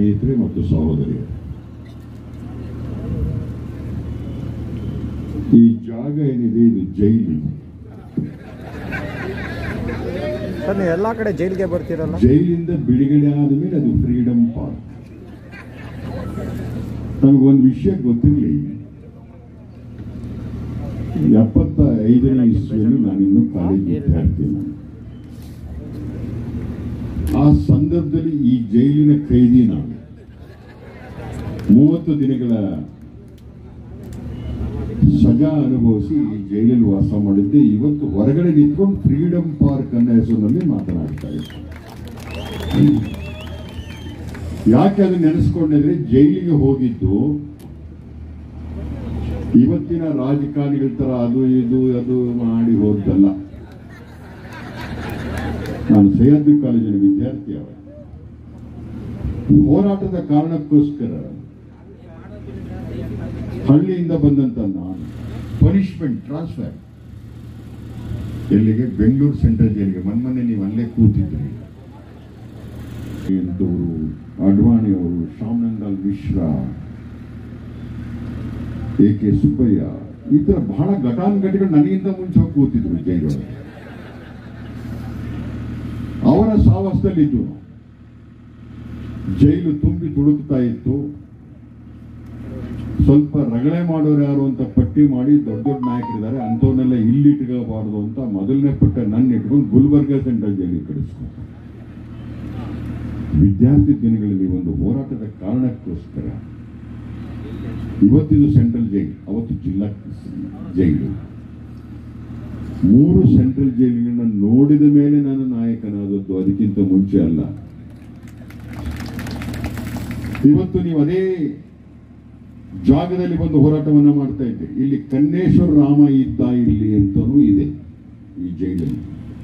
ಸ್ನೇಹಿತರೆ ಮತ್ತು ಸಹೋದರಿಯರು ಈ ಜಾಗ ಏನಿದೆ ಇದು ಜೈಲು ಸರ್ ನೀವು ಎಲ್ಲ ಕಡೆ ಜೈಲಿಗೆ ಬರ್ತೀರಲ್ಲ ಜೈಲಿಂದ ಬಿಡುಗಡೆ ಆದಮೇಲೆ ಅದು ಫ್ರೀಡಮ್ ಪಾರ್ಕ್ ನಮಗೊಂದು ವಿಷಯ ಗೊತ್ತಿರಲಿ ಎಪ್ಪತ್ತ ಐದನೇ ಇಸ್ವಿಯಲ್ಲಿ ನಾನಿನ್ನು ಕಾಲೇಜ್ ವಿದ್ಯಾರ್ಥಿ ನಾನು ಆ ಸಂದರ್ಭದಲ್ಲಿ ಈ ಜೈಲಿನ ಖೈದಿ ನಾನು ಮೂವತ್ತು ದಿನಗಳ ಸಜಾ ಅನುಭವಿಸಿ ಈ ಜೈಲಲ್ಲಿ ವಾಸ ಮಾಡಿದ್ದೆ ಇವತ್ತು ಹೊರಗಡೆ ನಿಂತ್ಕೊಂಡು ಫ್ರೀಡಮ್ ಪಾರ್ಕ್ ಅನ್ನೋ ಹೆಸರಿನಲ್ಲಿ ಮಾತನಾಡ್ತಾ ಇದ್ದೆ ಯಾಕೆ ಅದನ್ನ ನೆನೆಸ್ಕೊಂಡಿದ್ರೆ ಜೈಲಿಗೆ ಹೋಗಿದ್ದು ಇವತ್ತಿನ ರಾಜಕಾರಣಿಗಳ ತರ ಅದು ಇದು ಅದು ಮಾಡಿ ಹೋದ್ದಲ್ಲ ನಾನು ಸಹ್ಯಾದ್ರಿ ಕಾಲೇಜಿನ ವಿದ್ಯಾರ್ಥಿ ಅವ ಹೋರಾಟದ ಕಾರಣಕ್ಕೋಸ್ಕರ ಹಳ್ಳಿಯಿಂದ ಬಂದಂತ ನಾನು ಪನಿಷ್ಮೆಂಟ್ ಟ್ರಾನ್ಸ್ಫರ್ ಎಲ್ಲಿಗೆ ಬೆಂಗಳೂರು ಸೆಂಟ್ರಲ್ ಜೈಲಿಗೆ ಮೊನ್ನೆ ನೀವು ಅಲ್ಲೇ ಕೂತಿದ್ರಿ ಎಂತವರು ಅಡ್ವಾಣಿ ಅವರು ಶ್ಯಾಮನಂದಾಲ್ ಮಿಶ್ರಾ ಎ ಕೆ ಸುಬ್ಬಯ್ಯ ಈ ತರ ಬಹಳ ಘಟಾನುಘಟಿಗಳು ನನಗಿಂತ ಮುಂಚೆ ಹೋಗಿ ಕೂತಿದ್ರು ಜೈಲೊಳಗೆ ಅವರ ಸಾವಸ್ತಲ್ಲಿದ್ದು ಜೈಲು ತುಂಬಿ ತುಳುಕ್ತಾ ಇತ್ತು ಸ್ವಲ್ಪ ರಗಳೆ ಮಾಡೋರು ಯಾರು ಅಂತ ಪಟ್ಟಿ ಮಾಡಿ ದೊಡ್ಡ ದೊಡ್ಡ ನಾಯಕರಿದ್ದಾರೆ ಅಂಥವನ್ನೆಲ್ಲ ಇಲ್ಲಿಟ್ಕೋಬಾರ್ದು ಅಂತ ಮೊದಲನೇ ಪಟ್ಟ ನನ್ನ ಇಟ್ಕೊಂಡು ಗುಲ್ಬರ್ಗ ಸೆಂಟ್ರಲ್ ಜೈಲಿಗೆ ಕಳಿಸ್ಕೊಂಡು ವಿದ್ಯಾರ್ಥಿ ದಿನಗಳಲ್ಲಿ ಒಂದು ಹೋರಾಟದ ಕಾರಣಕ್ಕೋಸ್ಕರ ಇವತ್ತಿದು ಸೆಂಟ್ರಲ್ ಜೈಲು ಅವತ್ತು ಜಿಲ್ಲಾ ಜೈಲು ಮೂರು ಸೆಂಟ್ರಲ್ ಜೈಲುಗಳನ್ನ ನೋಡಿದ ಮೇಲೆ ನಾನು ನಾಯಕನಾದದ್ದು ಅದಕ್ಕಿಂತ ಮುಂಚೆ ಅಲ್ಲ ಇವತ್ತು ನೀವು ಅದೇ ಜಾಗದಲ್ಲಿ ಬಂದು ಹೋರಾಟವನ್ನ ಮಾಡ್ತಾ ಇದ್ದೀರಿ ಇಲ್ಲಿ ಕನ್ನೇಶ್ವರ ರಾಮ ಇದ್ದ ಇಲ್ಲಿ ಅಂತನೂ ಇದೆ ಈ ಜೈಲಲ್ಲಿ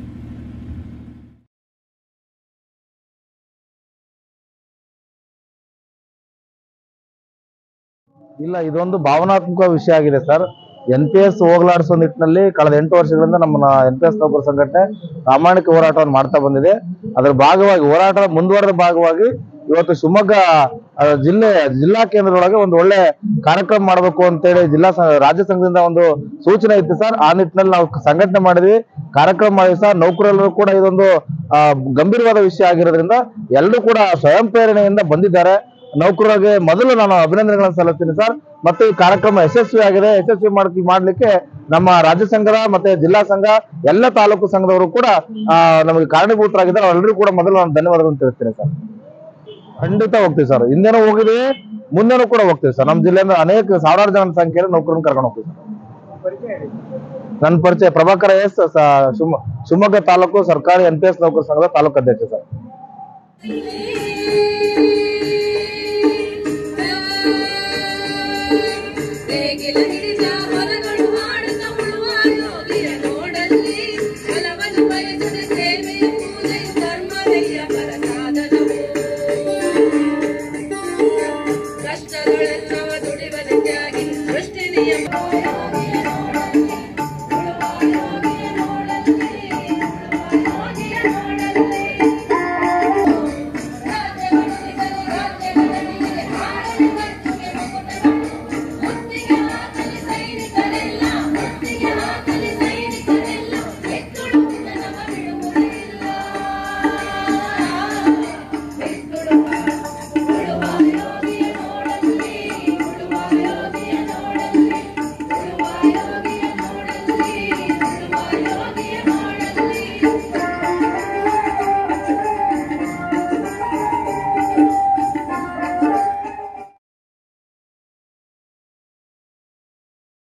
ಇಲ್ಲ ಇದೊಂದು ಭಾವನಾತ್ಮಕ ವಿಷಯ ಆಗಿದೆ ಸರ್ ಎನ್ ಪಿ ಎಸ್ ಹೋಗ್ಲಾಡಿಸೋ ನಿಟ್ಟಿನಲ್ಲಿ ಕಳೆದ ಎಂಟು ವರ್ಷಗಳಿಂದ ನಮ್ಮ ಎನ್ ಪಿ ಎಸ್ ನೌಕರ ಸಂಘಟನೆ ಪ್ರಾಮಾಣಿಕ ಹೋರಾಟವನ್ನು ಮಾಡ್ತಾ ಬಂದಿದೆ ಅದರ ಭಾಗವಾಗಿ ಹೋರಾಟದ ಮುಂದುವರೆದ ಭಾಗವಾಗಿ ಇವತ್ತು ಶಿವಮೊಗ್ಗ ಆ, ಜಿಲ್ಲೆ ಜಿಲ್ಲಾ ಕೇಂದ್ರದೊಳಗೆ ಒಂದು ಒಳ್ಳೆ ಕಾರ್ಯಕ್ರಮ ಮಾಡಬೇಕು ಅಂತೇಳಿ ಜಿಲ್ಲಾ ಸ- ರಾಜ್ಯ ಸಂಘದಿಂದ ಒಂದು ಸೂಚನೆ ಇತ್ತು ಸರ್ ಆ ನಿಟ್ಟಿನಲ್ಲಿ ನಾವು ಸಂಘಟನೆ ಮಾಡಿದ್ವಿ ಕಾರ್ಯಕ್ರಮ ಮಾಡಿದ್ವಿ ಸರ್ ನೌಕರರು ಕೂಡ ಇದೊಂದು ಆ, ಗಂಭೀರವಾದ ವಿಷಯ ಆಗಿರೋದ್ರಿಂದ ಎಲ್ಲರೂ ಕೂಡ ಸ್ವಯಂ ಪ್ರೇರಣೆಯಿಂದ ಬಂದಿದ್ದಾರೆ ನೌಕರರಿಗೆ ಮೊದಲು ನಾನು ಅಭಿನಂದನೆಗಳನ್ನು ಸಲ್ಲಿಸ್ತೀನಿ ಸರ್ ಮತ್ತೆ ಈ ಕಾರ್ಯಕ್ರಮ ಯಶಸ್ವಿ ಆಗಿದೆ ಯಶಸ್ವಿ ಮಾಡ್ ಮಾಡ್ಲಿಕ್ಕೆ ನಮ್ಮ ರಾಜ್ಯ ಸಂಘದ ಮತ್ತೆ ಜಿಲ್ಲಾ ಸಂಘ ಎಲ್ಲ ತಾಲೂಕು ಸಂಘದವರು ಕೂಡ ಆ, ನಮಗೆ ಕಾರಣೀಭೂತರಾಗಿದ್ದಾರೆ ಅವರೆಲ್ಲರೂ ಕೂಡ ಮೊದಲು ನಾನು ಧನ್ಯವಾದಗಳನ್ನು ತಿಳಿಸ್ತೀನಿ ಸರ್ ಖಂಡಿತ ಹೋಗ್ತೀವಿ ಸರ್ ಹಿಂದೆನೂ ಹೋಗಿದ್ದೀವಿ ಮುಂದೆನೂ ಕೂಡ ಹೋಗ್ತೀವಿ ಸರ್ ನಮ್ಮ ಜಿಲ್ಲೆಯಿಂದ ಅನೇಕ ಸಾವಿರಾರು ಜನ ಸಂಖ್ಯೆಯಲ್ಲಿ ನೌಕರನ್ನು ಕರ್ಕೊಂಡು ಹೋಗ್ತೀವಿ ಸರ್ ನನ್ನ ಪರಿಚಯ ಪ್ರಭಾಕರ ಎಸ್ ಸ- ಶಿವಮೊಗ್ಗ ಶಿವಮೊಗ್ಗ ತಾಲೂಕು ಸರ್ಕಾರಿ ಎನ್ ಪಿ ಎಸ್ ನೌಕರ ಸಂಘದ ತಾಲೂಕು ಅಧ್ಯಕ್ಷ ಸರ್ Thank